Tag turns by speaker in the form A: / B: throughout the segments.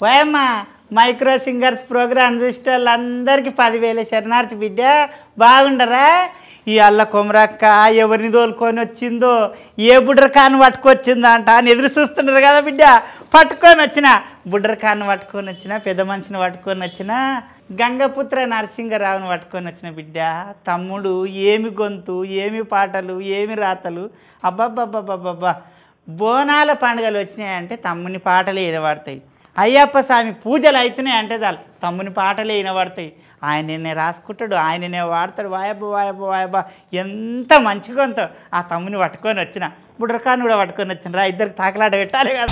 A: Bayamma micro singers programme చూస్తే వాళ్ళందరికీ పదివేల శరణార్థి బిడ్డ బాగుండరా ఈ అల్ల కొమరక్క ఎవరిని తోలుకొని వచ్చిందో ఏ బుడ్రకాన్ని పట్టుకొచ్చిందా అంట అని ఎదురు చూస్తున్నారు కదా బిడ్డ పట్టుకొని వచ్చిన బుడ్రకాన్ని పట్టుకొని వచ్చిన పెద్ద మనిషిని పట్టుకొని వచ్చిన గంగపుత్ర నరసింహరావుని పట్టుకొని వచ్చిన బిడ్డ తమ్ముడు ఏమి గొంతు ఏమి పాటలు ఏమి రాతలు అబ్బబ్బబ్బబ్బబ్బా బోనాల పండుగలు వచ్చినాయంటే తమ్ముని పాటలే వినబడతాయి అయ్యప్ప స్వామి పూజలు అవుతున్నాయి అంటే చాలు తమ్ముని పాటలే వినబడతాయి ఆయననే రాసుకుంటాడు ఆయననే వాడతాడు వాయబ్బ వాయబ్బ వాయబ్బ ఎంత మంచిగా ఉందో ఆ తమ్ముని పట్టుకొని వచ్చిన బుడ్రకాన్ని కూడా పట్టుకొని వచ్చిన రా ఇద్దరికి తాకలాట పెట్టాలి కదా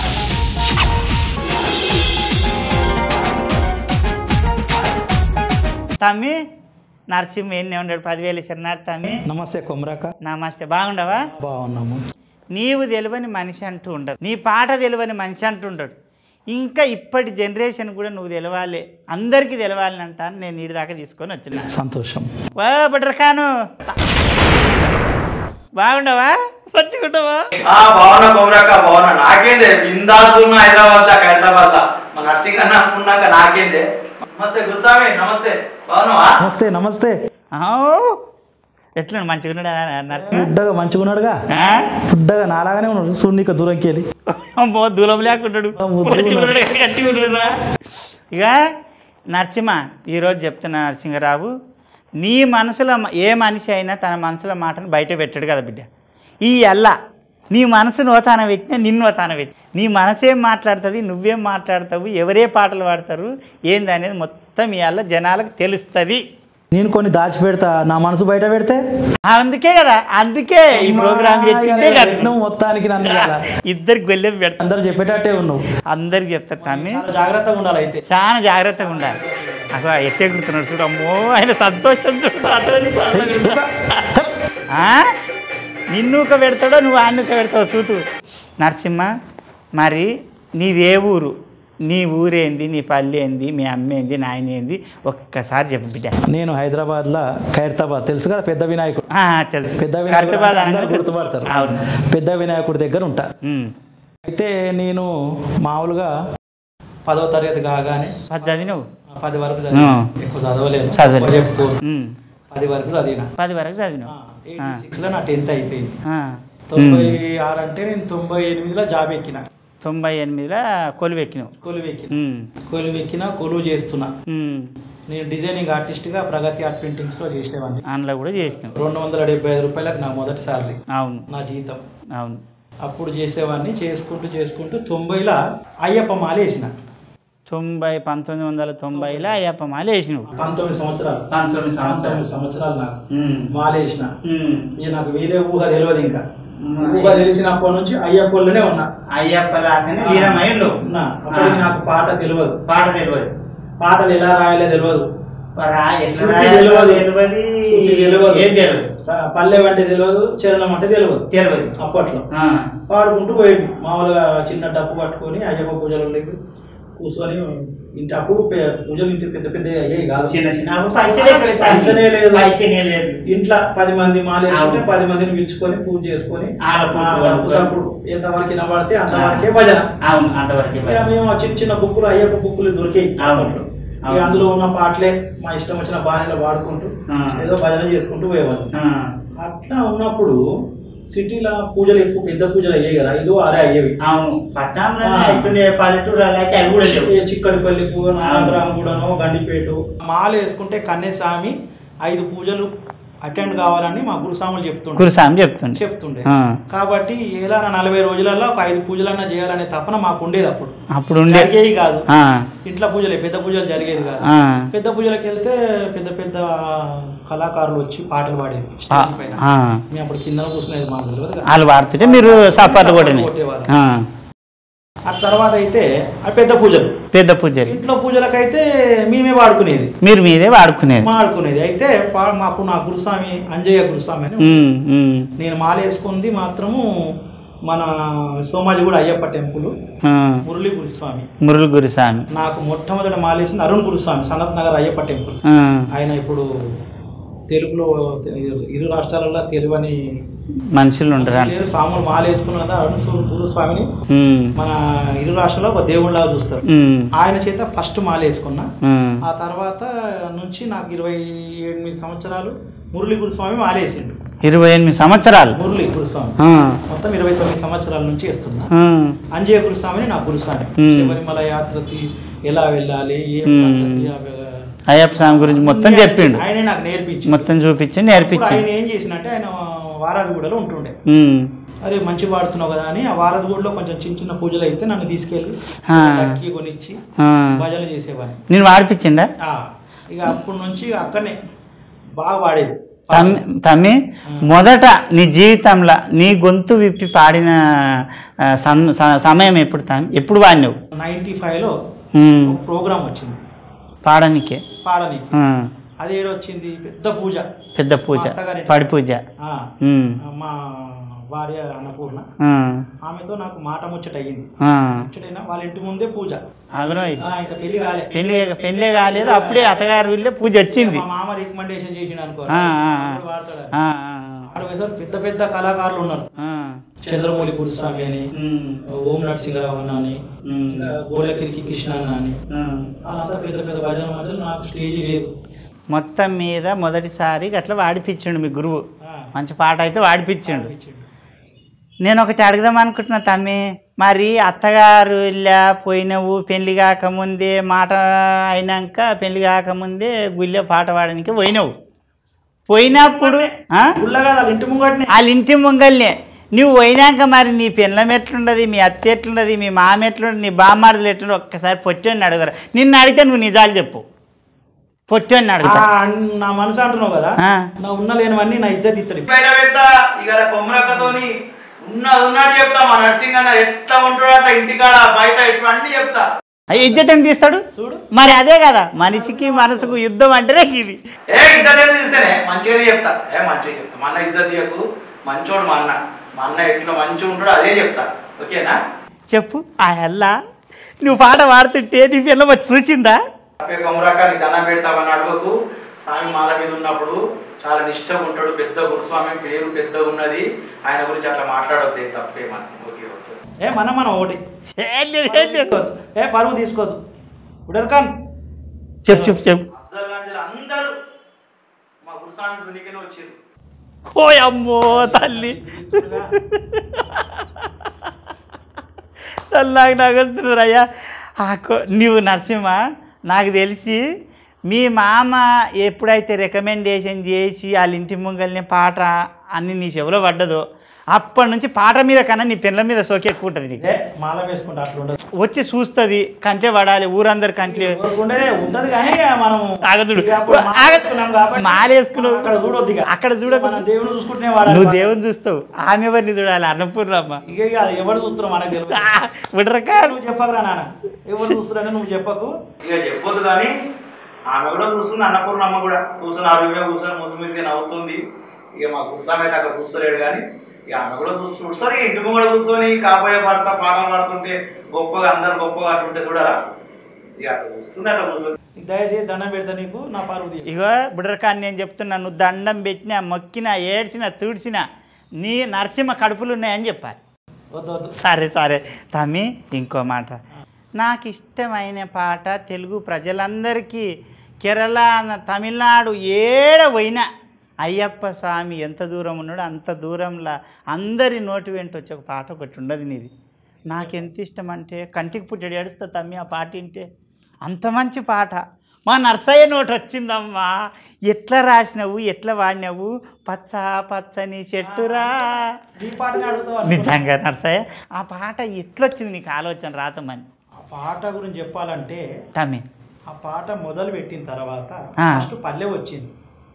A: తమ్మి నరసింహ ఎన్ని ఉన్నాడు పదివేలు ఇచ్చినాడు తమ్మి
B: నమస్తే కొమరాక
A: నమస్తే బాగుండవా
B: బాగున్నాము
A: నీవు తెలియని మనిషి అంటూ ఉండడు నీ పాట తెలియని మనిషి అంటూ ఉండడు ఇంకా ఇప్పటి జనరేషన్ కూడా నువ్వు తెలవాలి అందరికీ తెలవాలని అంటాను నేను నీడి దాకా తీసుకొని వచ్చిన
B: సంతోషం
A: వా బట్రకాను బాగుండవా పచ్చుకుంటావా
C: ఆ బాగున్నా కొమరాక బాగున్నా నాకేందే బిందాస్తున్నా హైదరాబాద్ దాకా హైదరాబాద్ దా మా నర్సింగ్ అన్న అనుకున్నాక నాకేందే నమస్తే గుల్సామి నమస్తే బాగున్నావా
B: నమస్తే నమస్తే
A: ఎట్లా మంచిగా ఉన్నాడా నరసింహ
B: ఫుడ్డగా మంచిగా ఉన్నాడుగా
A: ఆ?
B: ఫుడ్డగా నాలాగానే ఉన్నాడు సూర్యునిక దూరంకి వెళ్ళి
A: అమ్మో దూరం లేకుంటాడు
B: ఆ, ముద్దుగా
A: పొట్టిగా ఉన్నాడు, గట్టిగా ఉన్నాడురా. ఇక నరసింహ ఈరోజు చెప్తున్నా నరసింహరావు నీ మనసులో మ- ఏ మనిషి అయినా తన మనసులో మాటను బయట పెట్టాడు కదా బిడ్డ ఈ అల్ల నీ మనసు నోతాన పెట్టినా నిన్ను నోతాన పెట్టి నీ మనసు ఏం మాట్లాడుతుంది నువ్వేం మాట్లాడతావు ఎవరే పాటలు పాడతారు ఏంది అనేది మొత్తం ఈ అల్ల జనాలకు తెలుస్తుంది
B: నేను కొన్ని దాచి పెడతా నా మనసు బయట పెడితే
A: అందుకే కదా అందుకే ఈ ప్రోగ్రామ్ పెట్టిందే కదా
B: నువ్వు మొత్తానికి నన్ను ఇవాళ.
A: ఇద్దరికి గొల్లెం పెడతా
B: అందరు చెప్పేటట్టే ఉన్నావు
A: అందరికి చెప్తా తమ్మి
B: చాలా జాగ్రత్తగా ఉండాలి అయితే
A: చాలా జాగ్రత్తగా ఉండాలి అసలు ఎట్టే కుడుతున్నాడు చూడు అమ్మో ఆయన సంతోషం చూడు అతని ఆ? నిన్ను ఒక పెడతాడో నువ్వు ఆయన ఒక పెడతావు చూతు నరసింహ మరి నీదే ఊరు నీ ఊరేంది నీ పల్లె ఏంది మీ అమ్మ ఏంది నాయన ఏంది ఒక్కసారి చెప్పు బిడ్డ
B: నేను హైదరాబాద్లో ఖైరతాబాద్ తెలుసు కదా పెద్ద వినాయకుడు
A: ఆ, తెలుసు
B: పెద్ద
A: కరికబాద్
B: వినాయకుడు
A: అనగానే
B: అందరూ గుర్తుపడతారు
A: అవును
B: పెద్ద వినాయకుడి దగ్గర ఉంటా
A: ఉమ్.
B: అయితే నేను మామూలుగా పదవ తరగతి కాగానే
A: అది చదివినవు
B: పది వరకు చదివిన
A: ఆ.
B: ఎక్కువ చదవలేదు
A: చదవలేదు.
B: ఎక్కువ చెప్పుకో
A: ఉమ్.
B: పది వరకు చదివిన
A: పది వరకు చదివినావు ఆ.
B: సిక్స్లో నా టెన్త్ అయిపోయింది
A: ఆ.
B: తొంభై ఆరు అంటే నేను తొంభై ఎనిమిదిలో జాబ్ ఎక్కిన
A: తొంభై ఎనిమిదిలో కొలువెక్కినావు
B: కొలువు ఎక్కిన
A: ఉమ్.
B: కొలువు ఎక్కిన కొలువు చేస్తున్నా
A: ఉమ్.
B: నేను డిజైనింగ్ ఆర్టిస్ట్గా ప్రగతి ఆర్ట్ పెయింటింగ్స్లో చేసేవాడిని
A: అందులో కూడా చేసినావు
B: రెండు వందల డెబ్బై ఐదు రూపాయలకు నా మొదటి సాలరీ
A: అవును
B: నా జీతం
A: అవును
B: అప్పుడు చేసేవాడిని చేసుకుంటూ చేసుకుంటూ తొంభైలో అయ్యప్ప మాల వేసిన
A: తొంభై పంతొమ్మిది వందల తొంభైలో అయ్యప్ప మాల వేసినావు
B: పంతొమ్మిది సంవత్సరాలు
A: పంతొమ్మిది
B: పంతొమ్మిది సంవత్సరాలు నాకు
A: ఉమ్.
B: మాల వేసిన
A: ఉమ్.
B: ఇక నాకు వేరే ఊహ తెలియదు ఇంకా ఊహ తెలిసినప్పటి నుంచి అయ్యప్పలోనే ఉన్నా
A: అయ్యప్ప లాగానే వీరమైండు
B: ఉన్నా అప్పటికి నాకు పాట తెలియదు
A: పాట తెలియదు
B: పాటలు ఎలా రాయాలో తెలియదు
A: రా, ఎట్లా
B: శృతి
A: రాయాలో
B: తెలియదు.
A: తెలియదు.
B: శృతి తెలియదు.
A: ఏం తెలియదు
B: రా- పల్లె అంటే తెలియదు చరణం అంటే తెలియదు
A: తెలియదు
B: అప్పట్లో
A: ఆ.
B: పాడుకుంటూ పోయింది మామూలుగా చిన్న డప్పు పట్టుకొని అయ్యప్ప పూజలు కూర్చొని ఇంటి అప్పుడు పె- పూజలు ఇంటి పెద్ద పెద్ద అయ్యాయి కాదు
A: చిన్న చిన్న అప్పుడు పైసలే పెడతారు.
B: పైసలే లేదు.
A: పైసలే లేదు
B: ఇంట్లో పది మంది మాలేసుకుంటే
A: అవును.
B: పది మందిని పిలుచుకొని పూజ చేసుకొని
A: ఆల పూజ
B: ఆ డప్పు సప్పుడు ఎంతవరకు వినబడితే అంతవరకే భజన
A: అవును అంతవరకు
B: ఇక మేము ఆ చిన్న చిన్న బుక్కులు అయ్యప్ప బుక్కులు దొరికాయి
A: అవును.
B: అప్పట్లో. ఇక
A: అవును.
B: అందులో ఉన్న పాటలే మా ఇష్టం వచ్చిన బాణీలు వాడుకుంటూ
A: ఆ.
B: ఏదో భజన చేసుకుంటూ పోయేవాళ్ళం
A: ఆ.
B: అట్లా ఉన్నప్పుడు సిటీలో పూజలు ఎక్కువ పెద్ద పూజలు అయ్యాయి కదా ఐదు ఆరే అయ్యేవి
A: అవును పట్టణంలోనే
B: ఆ.
A: అవుతుండే పల్లెటూరు అయితే అవి కూడా లేవు
B: ఏ చిక్కడిపల్లి పూవ నాగరామగూడనో గండిపేట మాల వేసుకుంటే కన్యస్వామి ఐదు పూజలు అటెండ్ కావాలని మా గురుస్వాములు చెప్తుండే
A: గురుస్వామి చెప్తుండే
B: చెప్తుండే
A: ఆ.
B: కాబట్టి ఎలా నలభై రోజులలో ఒక ఐదు పూజలన్నా చేయాలనే తపన మాకు ఉండేది అప్పుడు
A: అప్పుడు ఉండే
B: జరిగేవి కాదు
A: ఆ.
B: ఇంట్లో పూజలే పెద్ద పూజలు జరిగేది కాదు
A: ఆ.
B: పెద్ద పూజలకు వెళ్తే పెద్ద పెద్ద కళాకారులు వచ్చి పాటలు పాడేది
A: ఆ.
B: స్టేజ్ పైన
A: ఆ.
B: మేము అప్పుడు కింద కూర్చునేది మాకు తెలియదు కదా.
A: వాళ్ళు వాడుతుంటే మీరు సపాట్లు కూడా
B: కొట్టేవాళ్ళం. ఆ తర్వాత అయితే ఆ పెద్ద పూజలు
A: పెద్ద పూజారి
B: ఇంట్లో పూజలకైతే మేమే వాడుకునేది
A: మీరు మీదే వాడుకునేది
B: వాడుకునేది అయితే పా- మాకు నా గురుస్వామి అంజయ్య గురుస్వామి అని
A: ఉమ్, ఉమ్,
B: నేను మాలేసుకుంది మాత్రము మన సోమాజిగూడ అయ్యప్ప టెంపుల్
A: ఆ.
B: మురళి గురుస్వామి
A: మురులు గురుస్వామి
B: నాకు మొట్టమొదటి మాలేసింది అరుణ్ గురుస్వామి సనత్ నగర్ అయ్యప్ప టెంపుల్
A: ఆ.
B: ఆయన ఇప్పుడు తెలుగులో తె- ఇరు రాష్ట్రాలలో తెలుగు అని
A: మనుషులు ఉండరా
B: లేదు స్వాములు మాల వేసుకున్న కదా అరుణ్ స్వామిని
A: ఉమ్,
B: మన ఇరు రాష్ట్రాల్లో ఒక దేవుళ్ళగా చూస్తారు
A: ఉమ్,
B: ఆయన చేత ఫస్ట్ మాల వేసుకున్నా
A: ఉమ్.
B: ఆ తర్వాత నుంచి నాకు ఇరవై ఎనిమిది సంవత్సరాలు మురళీ గురుస్వామి మాలేసిండు
A: ఇరవై ఎనిమిది సంవత్సరాలు
B: మురళీ గురుస్వామి
A: ఆ,
B: మొత్తం ఇరవై తొమ్మిది సంవత్సరాల నుంచి వేస్తున్నా
A: ఆ,
B: అంజయ్య గురుస్వామిని నా గురుస్వామి
A: Hmm.
B: శబరిమల యాత్రకి ఎలా వెళ్ళాలి ఏం
A: Hmm.
B: సంగతి, అవి-
A: అయ్యప్ప స్వామి గురించి మొత్తం చెప్పిండు
B: ఆయనే నాకు నేర్పించి
A: మొత్తం చూపించి నేర్పించి
B: ఆయన ఏం చేసినట్టే ఆయన వారాజగూడలో ఉంటుండే
A: ఉమ్,
B: అరే మంచి పాడుతున్నావు కదా అని ఆ వారాజగూడలో కొంచెం చిన్న చిన్న పూజలు అయితే నన్ను తీసుకెళ్ళి
A: ఆ.
B: టక్కి కొనిచ్చి
A: ఆ.
B: భజనలు చేసేవాడిని
A: నేను వాడిపించిండా
B: ఆ, ఇక అప్పటి నుంచి అక్కడనే బాగా పాడేది
A: తమ్మి తమ్మి మొదట నీ జీవితంలో నీ గొంతు విప్పి పాడిన ఆ, సం- స- సమయం ఎప్పుడు తమ్మి ఎప్పుడు వాడినావు
B: నైంటీ ఫైవ్లో
A: ఉమ్,
B: ఒక ప్రోగ్రామ్ వచ్చింది
A: పాడనికే
B: పాడనీకి
A: ఆ,
B: అది ఏడు వచ్చింది పెద్ద పూజ
A: పెద్ద పూజ
B: మా అత్తగారింటి-
A: పడి పూజ
B: ఆ,
A: ఉమ్,
B: మా భార్య అన్నపూర్ణ
A: ఆ,
B: ఆమెతో నాకు మాట ముచ్చట అయ్యింది
A: ఆ.
B: ముచ్చటైనా వాళ్ళ ఇంటి ముందే పూజ
A: అగనోయ్
B: ఆ, ఇంకా పెళ్లి కాలే
A: పెళ్ళి పెళ్ళే కాలేదు అప్పుడే అత్తగారు వీళ్ళే పూజ వచ్చింది
B: మా మామ రికమెండేషన్ చేసిన అనుకో
A: ఆ, ఆ, ఆ.
B: అప్పుడు వాడతాడని.
A: ఆ,
B: ఆడ పోయేసరికి పెద్ద పెద్ద కళాకారులు ఉన్నారు
A: ఆ,
B: చంద్రమౌళి గురుస్వామి అని
A: ఉమ్,
B: ఓం నరసింహరావు అన్న అని
A: ఉమ్,
B: ఇంకా గోలకిరికి కృష్ణ అన్న అని
A: ఉమ్.
B: వాళ్ళంతా పెద్ద పెద్ద భజన మధ్యలో నాకు స్టేజ్ లేదు
A: మొత్తం మీద మొదటిసారి అట్లా వాడిపించిండు మీ గురువు
B: ఆ,
A: మంచి పాట అయితే వాడిపించిండు
B: ఇచ్చిండు.
A: నేను ఒకటి అడగదాం అనుకుంటున్నా తమ్మి మరి అత్తగారు ఇలా పోయినవు పెళ్లి కాకముందే మాట అయినాక పెళ్లి కాకముందే గుళ్ళో పాట పాడడానికి పోయినవు పోయినప్పుడు ఆ?
B: గుళ్ళ కాదు వాళ్ళ ఇంటి ముంగటినే
A: వాళ్ళ ఇంటి ముంగల్నే నువ్వు పోయినాక మరి నీ పిల్లం ఎట్లుండదు మీ అత్త ఎట్లుండదు మీ మామ ఎట్లుండదు నీ బామ్మారులు ఎట్లుండదు ఒక్కసారి పొట్టని అడుగుతారు నిన్ను అడిగితే నువ్వు నిజాలు చెప్పు పొట్టని
B: ఆ,
A: అడుగుతా
B: నా మనసు అంటున్నావు కదా
A: ఆ.
B: నా ఉన్న లేనివన్నీ నా ఇజ్జత్ ఇత్తడు
C: బయట పెడతా ఇక కొమ్మరక్కతోని ఉన్న ఉన్నాడు చెప్తా మా నర్సింగ్ అన్న ఎట్లా ఉంటాడు అట్లా ఇంటికాడ బయట ఇట్లా అన్ని చెప్తా
A: అయ్యి ఇజ్జత్ ఏం తీస్తాడు
B: చూడు
A: మరి అదే కదా మనిషికి మనసుకు యుద్ధం అంటేనే ఇది
C: ఏ ఇజ్జత్ ఎందుకు తీస్తేనే మంచిగానే చెప్తా ఏ మంచిగా చెప్తా మా అన్న ఇజ్జత్ తీయకు మంచోడు మా అన్న మా అన్న ఎట్లా మంచిగా ఉంటాడో అదే చెప్తా ఓకేనా
A: చెప్పు ఆ ఎల్లా నువ్వు పాట పాడుతుంటే నీ పిల్ల వచ్చి చూసిందా
C: అప్పే కొమరాక నీకు దండం పెడతామని అడగకు స్వామి మాల మీద ఉన్నప్పుడు చాలా నిష్టగా ఉంటాడు పెద్ద గురుస్వామి పేరు పెద్దగా ఉన్నది ఆయన గురించి అట్లా మాట్లాడొద్దు తప్పేమని ఓకే ఓకే
B: ఏ మన మనం ఒకటి
A: ఏం లేదు, ఏం లేదు.
B: తీసుకోవద్దు. ఏ పరువు తీసుకోదు ఉడర్ ఖాన్
A: చెప్పు చెప్పు చెప్పు
C: అఫ్జల్గంజ్లో అందరూ మా గురుస్వామి సునికినే వచ్చారు
A: ఓ అమ్మో తల్లి తల్లి నాకు నాకు వస్తుంది అయ్యా ఆ కొ- నువ్వు నరసింహ నాకు తెలిసి మీ మామ ఎప్పుడైతే రికమెండేషన్ చేసి వాళ్ళ ఇంటి ముంగల్ని పాట అన్ని నీ చెవిలో పడ్డదో అప్పటి నుంచి పాట మీద కన్నా నీ పిల్లల మీద సోకి ఎక్కువ ఉంటుంది నీకు
B: ఏ మాల వేసుకుంటే అట్లా ఉండదు
A: వచ్చి చూస్తుంది కంటే పడాలి ఊరందరు కంటే
B: ఊరుకుంటే ఉంటది కానీ ఇక మనం
A: ఆగదుడు
B: ఇక అప్పుడు మాల వేసుకున్నాం కాబట్టి
A: మాలేసుకున్నావు
B: అక్కడ చూడొద్దు ఇక
A: అక్కడ చూడకు
B: మనం దేవుని చూసుకుంటూనే వాడాలి
A: నువ్వు దేవుని చూస్తావు ఆమె ఎవరిని చూడాలి అన్నపూర్ణమ్మ
B: ఇక ఇక ఎవరు చూస్తున్నాం మనకు తెలియదు
A: విడరకా
B: నువ్వు చెప్పకురా నాన్న ఎవరు చూస్తున్నారని నువ్వు చెప్పకు
C: ఇక చెప్పొద్దు కానీ ఆమె కూడా చూస్తుంది అన్నపూర్ణమ్మ కూడా కూర్చొని అరుగుగా కూర్చొని ముసిమిసిగా నవ్వుతుంది ఇక మా గురుస్వామి అయితే అక్కడ చూస్తలేడు కానీ ఇక ఆమె కూడా చూస్తూ చూస్తారు ఇంటి ముంగడ కూర్చొని కాబోయే భర్త పాటలు పాడుతుంటే గొప్పగా అందరు గొప్పగా అంటుంటే చూడరా ఇక అక్కడ చూస్తుంది అట్లా కూర్చొని
B: దయచేసి దండం పెడతా నీకు నా పరువు తీయకు.
A: ఇగో బుడ్రకాన్ని నేను చెప్తున్నా నువ్వు దండం పెట్టినా మొక్కినా ఏడ్చినా తుడిచినా నీ నరసింహ కడుపులు ఉన్నాయని చెప్పాలి
B: వద్దు వద్దు
A: సరే సరే తమ్మి ఇంకో మాట నాకు ఇష్టమైన పాట తెలుగు ప్రజలందరికీ కేరళ తమిళనాడు ఏడ పోయినా అయ్యప్ప స్వామి ఎంత దూరం ఉన్నాడో అంత దూరంలో అందరి నోటి వెంట వచ్చే ఒక పాట ఒకటి ఉండదు నీది నాకెంత ఇష్టం అంటే కంటికి పుట్టడు ఏడుస్తా తమ్మి ఆ పాట వింటే అంత మంచి పాట మా నర్సయ్య నోటి వచ్చిందమ్మా ఎట్లా రాసినావు ఎట్లా వాడినావు పచ్చ పచ్చని చెట్టురా
B: ఈ పాటని అడుగుతావు అనుకో.
A: నిజంగా నర్సయ్య ఆ పాట ఎట్లొచ్చింది నీకు ఆలోచన రాతమని
B: ఆ పాట గురించి చెప్పాలంటే
A: తమ్మి
B: ఆ పాట మొదలు పెట్టిన తర్వాత
A: ఆ.
B: ఫస్ట్ పల్లె వచ్చింది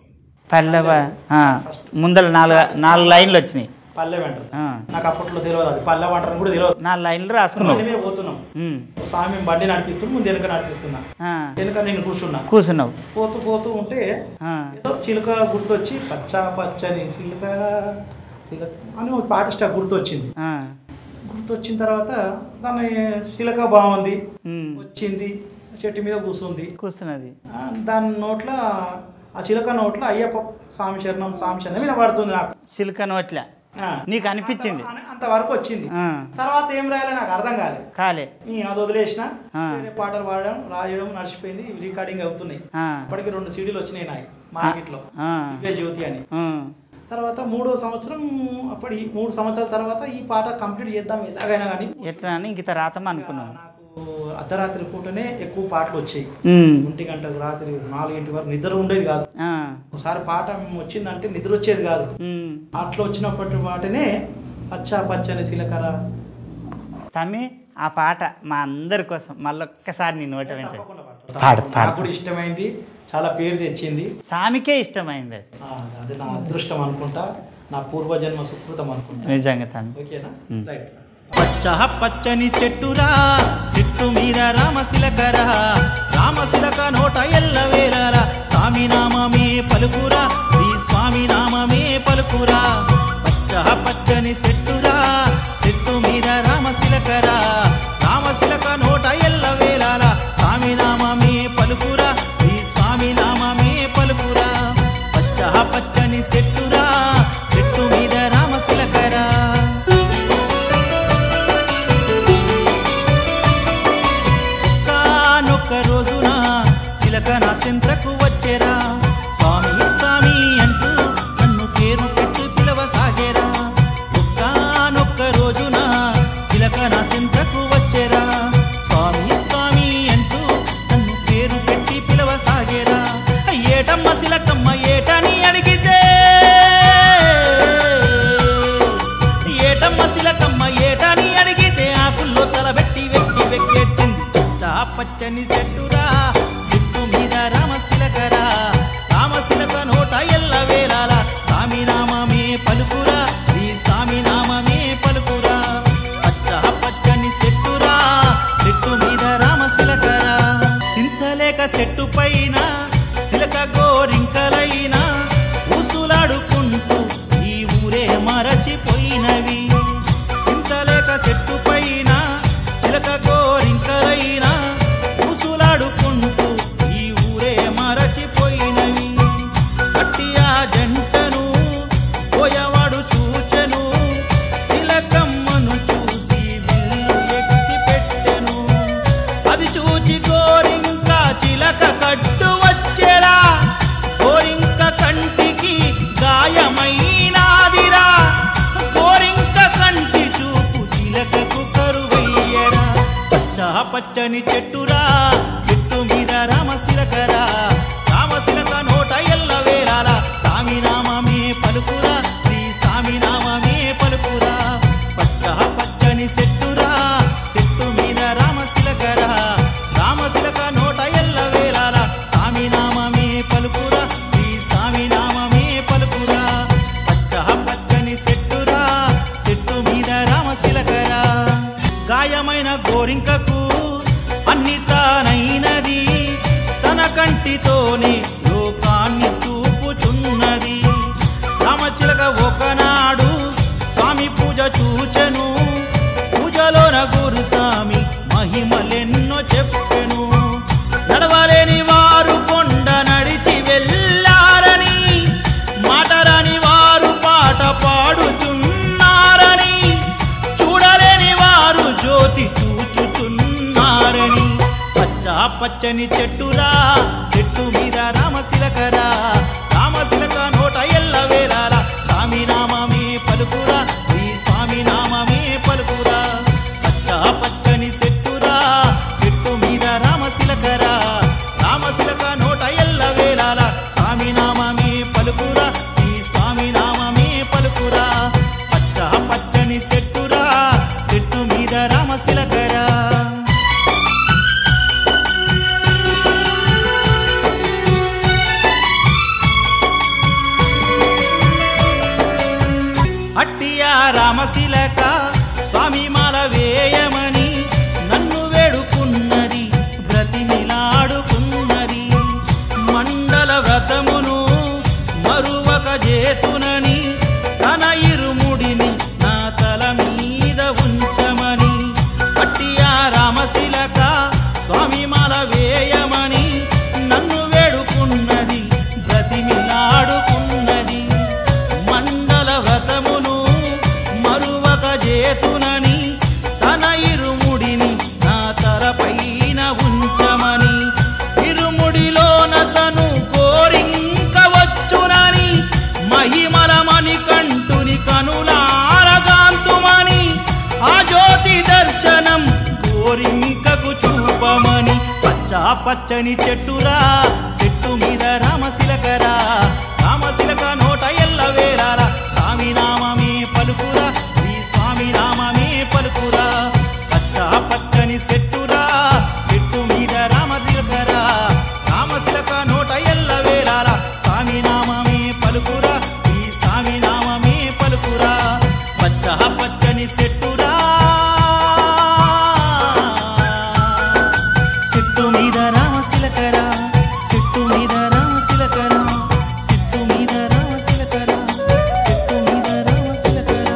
A: పల్లవ ఆ, ముందర నాలుగు నాలుగు లైన్లు వచ్చినాయి
B: పల్లె వెంటది
A: ఆ,
B: నాకు అప్పట్లో తెలియదు అది పల్లె వంటని కూడా తెలియదు
A: నాలుగు లైన్లు రాసుకున్నావు
B: బండి మీద పోతున్నాం
A: ఉమ్,
B: స్వామి బండి నడిపిస్తూ ముందు వెనక నడిపిస్తున్నా
A: ఆ,
B: వెనక నేను కూర్చున్నా
A: కూర్చున్నావు
B: పోతూ పోతూ ఉంటే
A: ఆ,
B: ఏదో చిలుక గుర్తొచ్చి పచ్చ పచ్చని చిలుక చిలుక అని ఒక పాట స్టాక్ గుర్తొచ్చింది
A: ఆ,
B: గుర్తొచ్చిన తర్వాత దాని చిలక బాగుంది
A: ఉమ్,
B: వచ్చింది చెట్టు మీద కూర్చుంది
A: కూర్చున్నది
B: ఆ, దాని నోట్ల ఆ చిలక నోట్ల అయ్యప్ప స్వామి శరణం స్వామి శరణం మీద పడుతుంది నాకు
A: చిలుక నోట్ల
B: ఆ.
A: నీకు అనిపించింది
B: అంత- అంతవరకు వచ్చింది
A: ఆ,
B: తర్వాత ఏం రాయాలో నాకు అర్థం కాలేదు
A: కాలే
B: నేను అది వదిలేసిన
A: ఆ.
B: వేరే పాటలు పాడడం రాయడం నడిచిపోయింది రికార్డింగ్ అవుతున్నాయి
A: ఆ,
B: ఇప్పటికి రెండు సీడీలు వచ్చినాయి నాయి మార్కెట్లో
A: ఆ,
B: దివ్య జ్యోతి అని
A: ఆ,
B: తర్వాత మూడో సంవత్సరం అప్పటి మూడు సంవత్సరాల తర్వాత ఈ పాట కంప్లీట్ చేద్దాం ఎలాగైనా కానీ
A: ఎట్లా అని ఇంక రాతం అనుకున్నావు
B: నాకు అర్ధరాత్రి పూటనే ఎక్కువ పాటలు వచ్చాయి
A: ఉమ్,
B: ఒంటి గంటకు రాత్రి నాలుగింటి వరకు నిద్ర ఉండేది కాదు
A: ఆ,
B: ఒకసారి పాట వచ్చిందంటే నిద్ర వచ్చేది కాదు
A: ఉమ్.
B: అట్లా వచ్చినప్పటి పాటనే పచ్చా పచ్చని సిలకర
A: తమ్మి ఆ పాట మా అందరి కోసం మళ్ళొక్కసారి నీ నోట వెంట
B: తప్పకుండా పాడతా.
A: పాడు,
B: నాకు
A: పాడు.
B: కూడా ఇష్టమైంది చాలా పేరు తెచ్చింది
A: సామికే ఇష్టమైంది అది.
B: ఆ, అది నా అదృష్టం అనుకుంటా నా పూర్వజన్మ సుకృతం అనుకుంటా
A: నిజంగా తమ్మి
B: ఓకేనా
A: మ్.
B: రైట్ సార్
C: పచ్చ పచ్చని చెట్టురా చెట్టు మీద రామశిలకరా రామశిలక నోట ఎల్లవేలరా స్వామి నామమే పలుకురా శ్రీ స్వామి నామమే పలుకురా పచ్చ పచ్చని చెట్టురా చెట్టు మీద రామశిలకరా రామశిలక నోట ఎల్లవేలరా స్వామి నామమే పలుకురా శ్రీ స్వామి నామమే పలుకురా పచ్చ పచ్చని చెట్టురా చెట్టు మీద రామశిలకరా ఒకానొక్క రోజున చిలక నా సింతకు వచ్చేరా స్వామి స్వామి అంటూ నన్ను పేరు పెట్టి పిలవసాగేరా ఒకానొక్క రోజున చిలక నా సింతకు వచ్చేరా స్వామి స్వామి అంటూ నన్ను పేరు పెట్టి పిలవసాగేరా ఏటమ్మ చిలకమ్మ ఏటని అడిగితే ఏటమ్మ చిలకమ్మ ఏటని అడిగితే ఆకుల్లో తలబెట్టి వెక్కి వెక్కేట్టింది పచ్చ పచ్చని చెట్టురా చెట్టు మీద రామశిలకరా రామశిలక నోట ఎల్ల వేలాల స్వామి నామమే పలుకురా శ్రీ స్వామి నామమే పలుకురా పచ్చ పచ్చని చెట్టురా చెట్టు మీద రామశిలకరా చింతలేక చెట్టు పైన చిలక గోరింకలైనా ఊసులాడుకుంటూ ఈ ఊరే మరచిపోయినవి చింతలేక చెట్టు పైన చిలక గోరింకలైనా ఊసులాడుకుంటూ ఈ ఊరే మరచిపోయినవి కట్టియా జంటను పోయవాడు చూచెను చిలకమ్మను చూసి విల్లు ఎక్కి పెట్టెను అది చూచి గోరింక చిలక కట్టు వచ్చెరా గోరింక కంటికి గాయమైనాదిరా గోరింక కంటి చూపు చిలకకు కరువయ్యరా పచ్చ పచ్చని చెట్టురా చెట్టు మీద రామశిలకరా రామశిలక నోట ఎల్ల వేలాల సామి నామమే పలుకురా శ్రీ సామి నామమే పలుకురా పచ్చ పచ్చని చెట్టురా చెట్టు మీద రామశిలకరా రామశిలక నోట ఎల్ల వేలాల సామి నామమే పలుకురా శ్రీ సామి నామమే పలుకురా పచ్చ పచ్చని చెట్టురా చెట్టు మీద రామశిలకరా గాయమైన గోరింకకు అన్ని తానైనది తన కంటితోనే లోకాన్ని చూపుచున్నది రామచిలక ఒకనాడు స్వామి పూజ చూచెను పూజలోన గురు స్వామి మహిమలెన్నో చెప్పెను నడవలేని వారు కొండ నడిచి వెళ్ళారని మాటరాని వారు పాట పాడుచున్నారని చూడలేని వారు జ్యోతి చూచుచున్నారని పచ్చ పచ్చని చెట్టురా చెట్టు మీద రామశిలకరా రామశిలక నోట ఎల్ల వేలాల స్వామి నామమే పలుకురా శ్రీ స్వామి నామమే పలుకురా పచ్చ పచ్చని చెట్టురా చెట్టు మీద రామశిలకరా రామశిలక నోట ఎల్ల వేలాల స్వామి నామమే పలుకురా శ్రీ స్వామి నామమే పలుకురా పచ్చ పచ్చని చెట్టురా చెట్టు మీద రామశిలకరా అట్టియా రామశిలక స్వామి మాల వేయమని నన్ను వేడుకున్నది బ్రతిమిలాడుకున్నది మండల వ్రతమును మరువక చేతునని తన ఇరుముడిని నా తల మీద ఉంచమని అట్టియా రామశిలక స్వామి మాల వే పచ్చా పచ్చని చెట్టురా చెట్టు మీద రామశిలకరా రామశిలక నోట ఎల్ల వేరాల స్వామి నామమే పలుకురా శ్రీ స్వామి నామమే పలుకురా పచ్చా పచ్చని చెట్టురా చెట్టు మీద రామశిలకరా రామశిలక నోట ఎల్ల వేరాల స్వామి నామమే పలుకురా శ్రీ స్వామి నామమే పలుకురా పచ్చ పచ్చని చెట్టురా చెట్టు మీద రామశిలకరా చెట్టు మీద రామశిలకరా చెట్టు మీద రామశిలకరా చెట్టు మీద రామశిలకరా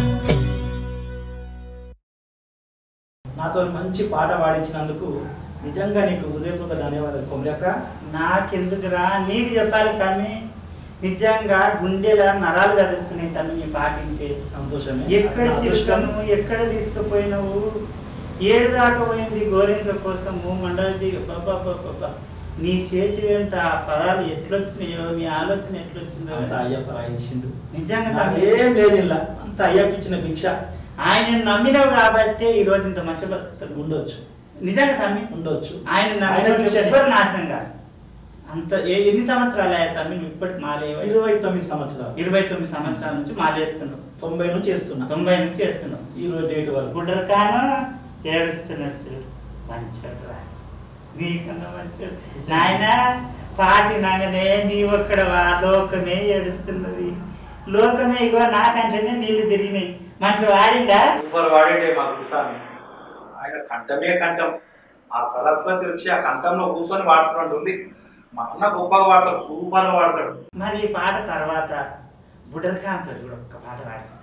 B: నాతో మంచి పాట పాడించినందుకు నిజంగా నీకు హృదయపూర్వక ధన్యవాదాలు కొమరక్క
A: నాకెందుకురా నీకు చెప్పాలి తమ్మి నిజంగా గుండెల నరాలు కదులుతున్నాయి తమ్మి నీ పాట వింటే
B: సంతోషమే
A: ఎక్కడ
B: నా అదృష్టం.
A: శిల్పను ఎక్కడ తీసుకుపోయినావు ఏడు దాకా పోయింది గోరింక కోసము మండలి బాబా నీ చేతి వెంట ఆ పదాలు ఎట్లొచ్చినాయో నీ ఆలోచన ఎట్లొచ్చిందో
B: అంత అయ్యప్ప రాయించిండు
A: నిజంగా
B: నాకు
A: తమ్మి
B: ఏం లేదు ఇలా అంత అయ్యప్ప ఇచ్చిన భిక్ష
A: ఆయన నమ్మినావు కాబట్టి ఈ రోజు ఇంత మంచి బతుకుతాడు
B: ఉండొచ్చు
A: నిజంగా తమ్మి
B: ఉండొచ్చు
A: ఆయన
B: ఆయన
A: నమ్మిన
B: భిక్షనే.
A: ఎవ్వరు నాశనం కాదు అంత ఏ- ఎన్ని సంవత్సరాలు అయ్యా తమ్మి నువ్వు ఇప్పటికి మాలేవా
B: ఇరవై తొమ్మిది సంవత్సరాలు
A: ఇరవై తొమ్మిది సంవత్సరాల నుంచి మాలేస్తున్నావు
B: తొంభై నుంచి చేస్తున్నా
A: తొంభై నుంచి చేస్తున్నావు
B: ఈ రోజు డేట్ వరకు
A: గుడ్డరు కాను ఏడుస్తున్నాడు చూడు మంచోడు రా నీకన్నా మంచోడు నాయన పాటినాగనే నీ ఒక్కడవా లోకమే ఏడుస్తున్నది లోకమే ఇగో నాకంటేనే నీళ్లు తిరిగినాయి మంచిగా వాడిండా
C: సూపర్ వాడేటే మా గురుస్వామి ఆయన కంఠమే కంఠం ఆ సరస్వతి వచ్చి ఆ కంఠంలో కూర్చొని వాడుతున్నట్టు ఉంది మా అన్న గొప్పగా వాడతాడు సూపర్గా వాడతాడు
A: మరి ఈ పాట తర్వాత బుడర్ఖాన్ తోటి కూడా ఒక్క పాట పాడిస్తాం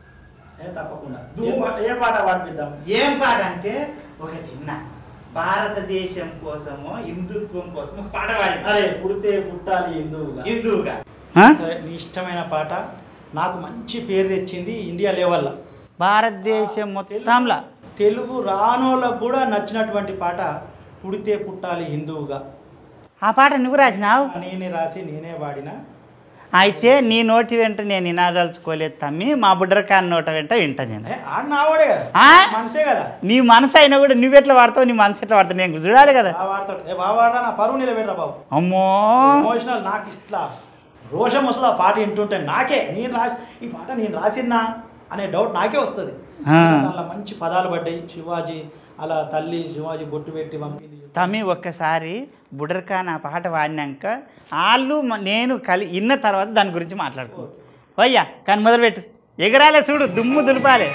B: ఏ తప్పకుండా ఏ పా- ఏ పాట పాడిపిద్దాం
A: ఏం పాట అంటే ఒక తిన్న భారతదేశం కోసమో హిందుత్వం కోసమో ఒక పాట పాడి
B: అరే పుడితే పుట్టాలి హిందువుగా
A: హిందువుగా
B: సరే, నీ ఇష్టమైన పాట నాకు మంచి పేరు తెచ్చింది ఇండియా లెవెల్లో
A: భారతదేశం మొత్తంలో
B: తెలుగు రానోళ్ళకు కూడా నచ్చినటువంటి పాట పుడితే పుట్టాలి హిందువుగా
A: ఆ పాట నువ్వు రాసినావు
B: నేనే రాసి నేనే వాడిన
A: అయితే నీ నోటి వెంట నేను వినాదలుచుకోలేదు తమ్మి మా బుడ్రకాన్ నోట వెంట వింటా నేను
B: ఏ, ఆడ నావాడే కదా
A: ఆ?
B: మనసే కదా
A: నీ మనసు అయినా కూడా నువ్వెట్లా వాడతావు నీ మనసు ఎట్లా వాడతావు నేను చూడాలి కదా
B: బాగా వాడతాడు ఏ బాగా వాడరా నా పరువు నిలబెట్టరా బాబు
A: అమ్మో
B: ఎమోషనల్ నాకు ఇట్లా రోషం వస్తుంది ఆ పాట వింటుంటే నాకే నేను రాసి ఈ పాట నేను రాసినా అనే డౌట్ నాకే వస్తుంది
A: ఆ.
B: అలా మంచి పదాలు పడ్డాయి శివాజీ అలా తల్లి శివాజీ బొట్టు పెట్టి పంపింది
A: తమ్మి ఒక్కసారి బుడ్రకాన్ ఆ పాట వాడినాక వాళ్ళు మ- నేను కలి ఇన్న తర్వాత దాని గురించి మాట్లాడుకో అయ్యా కానీ మొదలుపెట్టు ఎగరాలే చూడు దుమ్ము దులిపాలే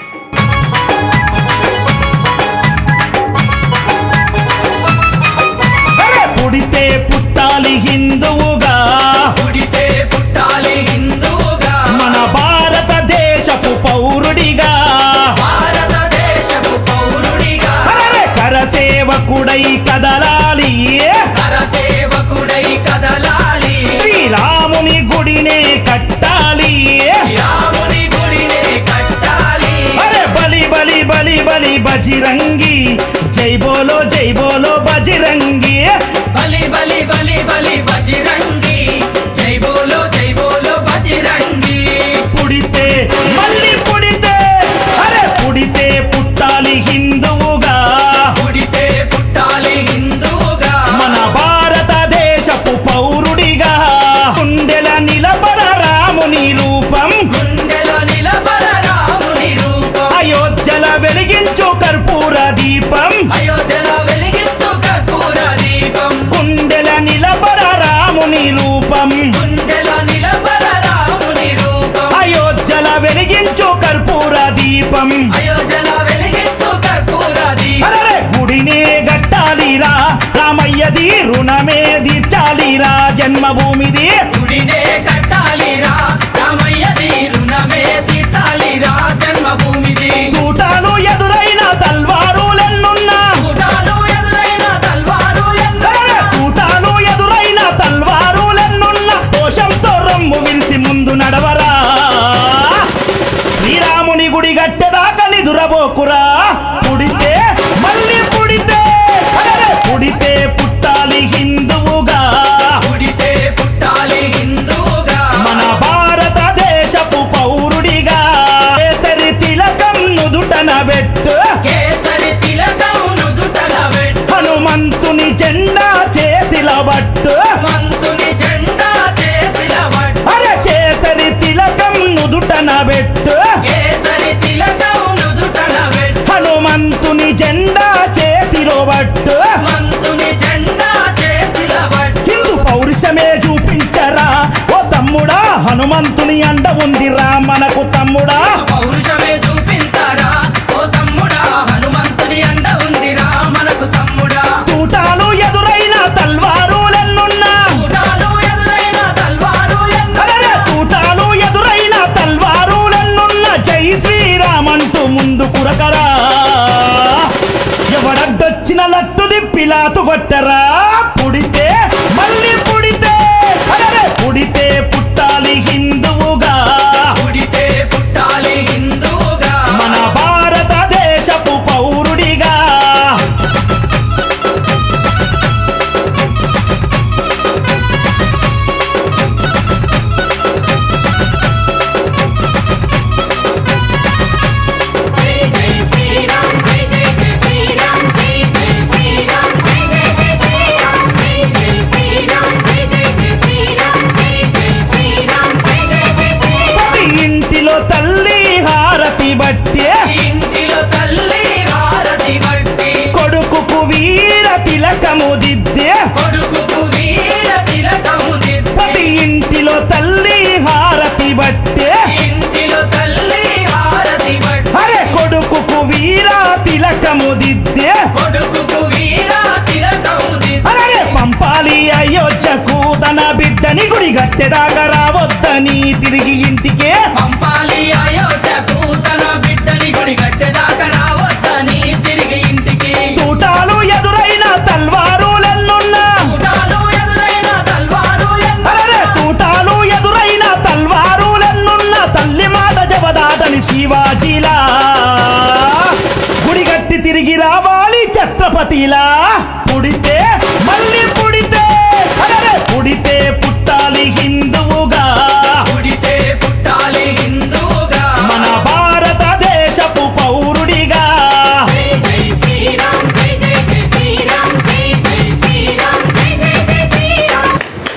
C: పుడితే పుట్టాలి హిందువుగా
D: పుడితే పుట్టాలి హిందూగా
C: మన భారతదేశపు పౌరుడిగా
D: భారతదేశపు పౌరుడిగా
C: అరెరే! కరసేవకుడై కదలాలి
D: కరసేవకుడై కదలాలి
C: శ్రీరాముని గుడినే కట్టాలి
D: రాముని గుడినే కట్టాలి
C: అరే బలి బలి బలి బలి బజిరంగి జై బోలో జై బోలో బజిరంగి
D: బలి బలి బలి బలి బజిరంగి జై బోలో జై బోలో బజిరంగి
C: పుడితే మళ్ళీ పుడితే అరే పుడితే పుట్టాలి హిందువుగా
D: పుడితే పుట్టాలి హిందూగా
C: మన భారతదేశపు పౌరుడిగా గుండెల నిలబడ రాముని రూపం
D: గుండెలో నిలబడ రాముని రూపం
C: అయోధ్యల వెలిగించు కర్పూర దీపం
D: అయోధ్యలో వెలిగించు కర్పూర దీపం
C: గుండెల నిలబడ రాముని రూపం
D: గుండెలో నిలబడ రాముని రూపం
C: అయోధ్యల వెలిగించు కర్పూర దీపం
D: అయోధ్యలో వెలిగించు కర్పూర దీపం
C: అరరే గుడినే గట్టాలిరా రామయ్యది రుణమే తీర్చాలిరా జన్మభూమిది
D: గుడినే కట్టాలిరా రామయ్యది రుణమే తీర్చాలిరా జన్మభూమిది
C: తూటాలు ఎదురైన తల్వారులెన్నున్నా
D: కూటాలు ఎదురైన తల్వారు
C: అరరే తూటాలు ఎదురైన తల్వారులెన్నున్నా దోషంతో రొమ్ము విరిసి ముందు నడవరా శ్రీరాముని గుడి గట్టెదాకా నిదురబోకురా పుడితే మళ్ళీ పుడితే అరరే పుడితే పుట్టాలి హిందువుగా
D: పుడితే పుట్టాలి
E: జెండా చేతిలో పట్టు
D: హనుమంతుని జెండా చేతిల పట్టు
E: హిందూ పౌరుషమే చూపించరా ఓ తమ్ముడా హనుమంతుని అండ ఉందిరా మనకు తమ్ముడా
D: పౌరుషమే చూపించారా ఓ తమ్ముడా హనుమంతుని అండ ఉందిరా మనకు తమ్ముడా
E: తూటాలు ఎదురైన తల్వారులెన్నున్నా
D: చూడాలు ఎదురైన తల్వారు ఎన్నో
E: అరెరే తూటాలు ఎదురైన తల్వారులెన్నున్న జై శ్రీరామంటూ ముందు కురకరా ఎవడడ్డొచ్చిన లట్టు దిప్పిలాతు కొట్టరా పుడితే మళ్ళీ పుడితే అరెరే పుడితే పుట్టాలి హిందువుగా
D: పుడితే పుట్టాలి హిందూగా
E: మన భారతదేశపు పౌరుడిగా
F: జై జై శ్రీరామ్ జై జై జై శ్రీరామ్ జై జై శ్రీరామ్ జై జై జై శ్రీరామ్ జై జై శ్రీరామ్ జై జై జై శ్రీరామ్ జై జై శ్రీరామ్ జై జై జై శ్రీరామ్
E: ప్రతి ఇంటిలో తల్లి హారతి బట్టే
D: ఇంటిలో తల్లి హారతి బట్టి
E: కొడుకుకు వీర తిలకము దిద్దే
D: కొడుకుకు వీర తిలకము దిద్ది
E: ప్రతి ఇంటిలో తల్లి హారతి బట్టే
D: ఇంటిలో తల్లి హారతి బట్టి
E: అరే కొడుకుకు వీర తిలకము దిద్దే
D: కొడుకుకు వీర తిలకము దిద్ది
E: అరే పంపాలి అయోధ్యకు తన బిడ్డని గుడి గట్టెదాకా రావద్దని తిరిగి ఇంటికే
D: పంపాలి అయోధ్యకు తన బిడ్డని గుడి కట్టేదాకా రావద్దని తిరిగి ఇంటికి
E: తూటాలు ఎదురైన తల్వారులెన్నున్నా
D: చూడాలు ఎదురైన తల్వారు ఎన్నో
E: అరే తూటాలు ఎదురైన తల్వారులెన్నున్న తల్లి మాట జవదాటని శివాజీలా గుడిగట్టి తిరిగి రావాలి ఛత్రపతిలా పుడితే మళ్ళీ పుడితే అరే పుడితే పుట్టాలి హిందువుగా
D: పుడితే పుట్టాలి హిందూగా
E: మన భారతదేశపు పౌరుడిగా
F: జై జై శ్రీరామ్ జై జై జై శ్రీరామ్ జై జై శ్రీరామ్ జై జై జై శ్రీరామ్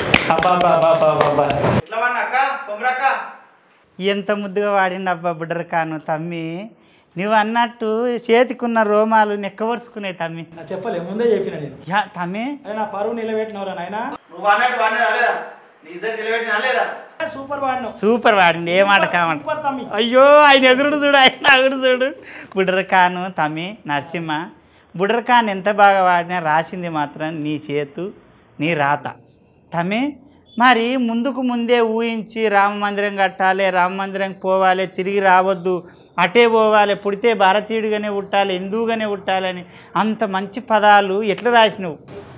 A: అబ్బాబాబాబాబా
C: ఎట్లా వాడిన అక్క కొమరక్క
A: ఎంత ముద్దుగా వాడిండు అబ్బా బుడ్డర కాను తమ్మి నువ్వు అన్నట్టు చేతికున్న రోమాలు నెక్కవరుచుకునే తమ్మి
B: నా చెప్పలే ముందే చెప్పిన నేను
A: యా తమ్మి
B: అరే నా పరువు నిలబెట్టినవరా నాయనా
C: నువ్వు అన్నట్టు వాడినా లేదా నీ ఇజ్జత్ నిలబెట్టినా లేదా
B: సూపర్ వాడినావు
A: సూపర్ వాడిండు ఏ మాట కామంట
B: సూపర్ తమ్మి
A: అయ్యో ఆయన ఎగురుడు చూడు ఆయన ఎగురు చూడు బుడ్ర ఖాను తమ్మి నరసింహ బుడ్ర ఖాన్ ఎంత బాగా వాడినా రాసింది మాత్రం నీ చేతు నీ రాత తమ్మి మరి ముందుకు ముందే ఊహించి రామ మందిరం కట్టాలి రామ మందిరం పోవాలి తిరిగి రావద్దు అటే పోవాలి పుడితే భారతీయుడిగానే పుట్టాలి హిందువుగానే పుట్టాలని అంత మంచి పదాలు ఎట్లా రాసినవు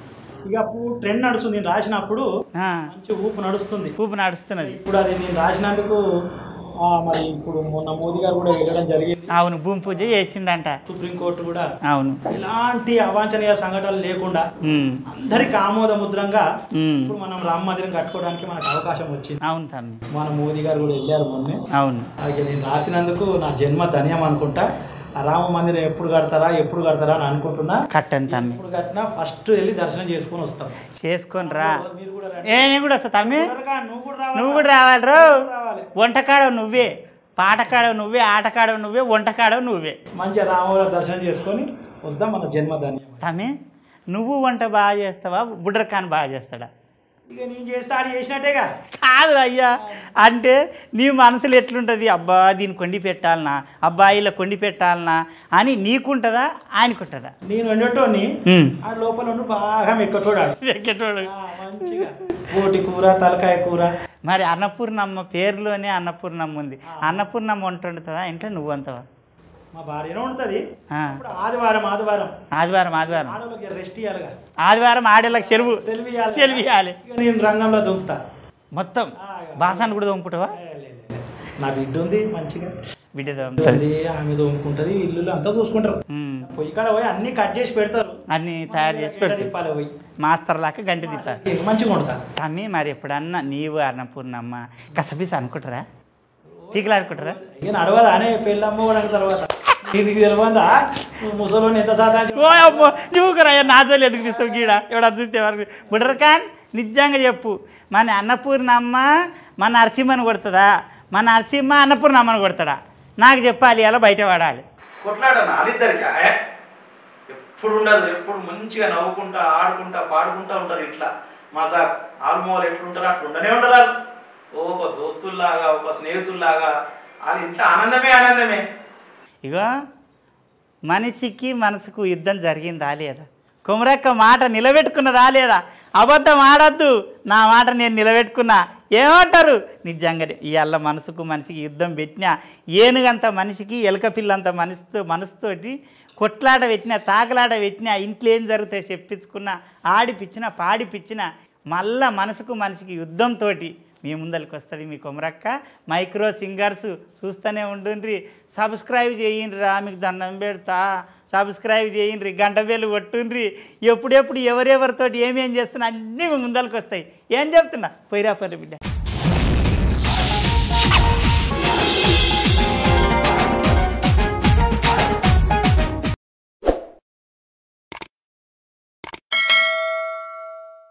B: ఇక అప్పుడు ట్రెండ్ నడుస్తుంది నేను రాసినప్పుడు
A: ఆ,
B: మంచి ఊపు నడుస్తుంది
A: ఊపు నడుస్తున్నది
B: ఇప్పుడు అది నేను రాసినందుకు ఆ, మరి ఇప్పుడు మొన్న మోదీ గారు కూడా వెళ్ళడం జరిగింది
A: అవును భూమి పూజ చేసిండంట
B: సుప్రీంకోర్టు కూడా
A: అవును
B: ఎలాంటి అవాంఛనీయ సంఘటనలు లేకుండా
A: ఉమ్,
B: అందరికి ఆమోదముద్రంగా
A: ఉమ్.
B: ఇప్పుడు మనం రామ మందిరం కట్టుకోవడానికి మనకు అవకాశం వచ్చింది
A: అవును తమ్మి
B: మన మోదీ గారు కూడా వెళ్ళారు మొన్నే
A: అవును
B: అలాగే నేను రాసినందుకు నా జన్మ ధన్యం అనుకుంటా ఆ రామ మందిరం ఎప్పుడు కడతారా ఎప్పుడు కడతారా అని అనుకుంటున్నా
A: కట్టను తమ్మి
B: ఎప్పుడు కట్టినా ఫస్ట్ వెళ్ళి దర్శనం చేసుకొని వస్తాం
A: చేసుకొని రా
B: మీరు కూడా రండి.
A: ఏ నేను కూడా వస్తా తమ్మి
B: త్వరగా నువ్వు కూడా రావాలి.
A: నువ్వు కూడా రావాలి రో
B: రావాలి
A: వంటకాడవు నువ్వే పాటకాడవు నువ్వే ఆటకాడవు నువ్వే వంటకాడవు నువ్వే
B: మంచిగా రామవారి దర్శనం చేసుకొని వస్తాం మన జన్మ ధన్యం
A: తమ్మి నువ్వు వంట బాగా చేస్తావా బుడ్రకాన్ బాగా చేస్తాడా
B: ఇక నేను చేస్తే ఆడు చేసినట్టేగా
A: కాదు అయ్యా అంటే నీ మనసులో ఎట్లుంటుంది అబ్బా దీన్ని కొండి పెట్టాలనా అబ్బా ఇలా కొండి పెట్టాలనా అని నీకుంటుందా ఆయనకుంటుందా
B: నేను వండేటోని
A: ఉమ్.
B: ఆ లోపల ఉండి బాగా మెక్కటోడాడు
A: ఎక్కేటోడు.
B: ఆ, మంచిగా పోటి కూర తలకాయ కూర
A: మరి అన్నపూర్ణమ్మ పేరులోనే అన్నపూర్ణమ్మ ఉంది అన్నపూర్ణమ్మ వంట వండుతుందా ఇంట్లో నువ్వు వంతవా
B: మా భార్యనే ఉంటుంది
A: ఆ.
B: ఇప్పుడు ఆదివారం ఆదివారం
A: ఆదివారం ఆదివారం
B: ఆడవాళ్ళకి రెస్ట్ ఇవ్వాలిగా
A: ఆదివారం ఆడేళ్ళకి సెలవు
B: సెలవు ఇవ్వాలి
A: సెలవు ఇవ్వాలి
B: ఇక నేను రంగంలో దుంకుతా
A: మొత్తం బాసాన్ని కూడా తోముకుంటావా
B: ఏ, లే, లే, లే. నా బిడ్డ ఉంది మంచిగా
A: బిడ్డ తోముతుంది
B: ఉంది ఆమె తోముకుంటది ఇల్లు అంతా చూసుకుంటారు
A: ఉమ్.
B: పొయ్యి కాడ పోయి అన్ని కట్ చేసి పెడతారు
A: అన్ని తయారు చేసి
B: గంట
A: పెడుతుంది
B: తిప్పాలి పోయి
A: మాస్టర్ లాగా గంట తిప్పారు
B: మంచిగా ఉంటా
A: తమ్మి మరి ఎప్పుడన్నా నీవు అన్నపూర్ణమ్మ కసపీస అనుకుంటారా టీకలు ఆడుకుంటారా
B: ఇక నడవదా అనే పెళ్ళమ్మ కూడా తర్వాత నీకు తెలియదా ముసలోని ఎంత సాధా
A: ఓ అమ్మో నువ్వు కూడా నాజోలు ఎందుకు తీస్తావు గీడ ఎవడ చూస్తే వరకు బుడ్రకాన్ నిజంగా చెప్పు మన అన్నపూర్ణమ్మ మన నరసింహని కొడుతుందా మన నరసింహ అన్నపూర్ణమ్మని కొడతాడా నాకు చెప్పాలి అలా బయట పడాలి
C: కొట్లాడనా వాళ్ళిద్దరికా ఏ? ఎప్పుడు ఉండదు ఎప్పుడు మంచిగా నవ్వుకుంటా ఆడుకుంటా పాడుకుంటా ఉంటారు ఇట్లా మజా ఆల్మోల్ ఎట్లుంటారు అట్లా ఉండనే ఉండరు వాళ్ళు. ఓ ఒక దోస్తుల్లాగా ఒక స్నేహితుల్లాగా వాళ్ళ ఇంట్లో ఆనందమే ఆనందమే
A: ఇగో మనిషికి మనసుకు యుద్ధం జరిగిందా లేదా కుమరక్క మాట నిలబెట్టుకున్నదా లేదా అబద్ధం ఆడద్దు నా మాట నేను నిలబెట్టుకున్నా ఏమంటారు నిజంగానే ఇవాళ మనసుకు మనిషికి యుద్ధం పెట్టినా ఏనుగంత మనిషికి ఎలక పిల్లంత మనసుతో మనసుతోటి కొట్లాట పెట్టినా తాకలాట పెట్టినా ఇంట్లో ఏం జరుగుతాయి చెప్పించుకున్నా ఆడిపిచ్చిన పాడిపిచ్చిన మళ్ళా మనసుకు మనిషికి యుద్ధంతో మీ ముందరికి వస్తుంది మీ కొమరక్క మైక్రో సింగర్స్ చూస్తూనే ఉండుండ్రి సబ్స్క్రైబ్ చేయండి రా మీకు దండం పెడతా సబ్స్క్రైబ్ చేయండి గంట వేలు కొట్టుండ్రి ఎప్పుడెప్పుడు ఎవరెవరితోటి ఏమేం చేస్తున్నా అన్నీ మీ ముందరికి వస్తాయి ఏం చెప్తున్నా పోయిరా పరి బిడ్డ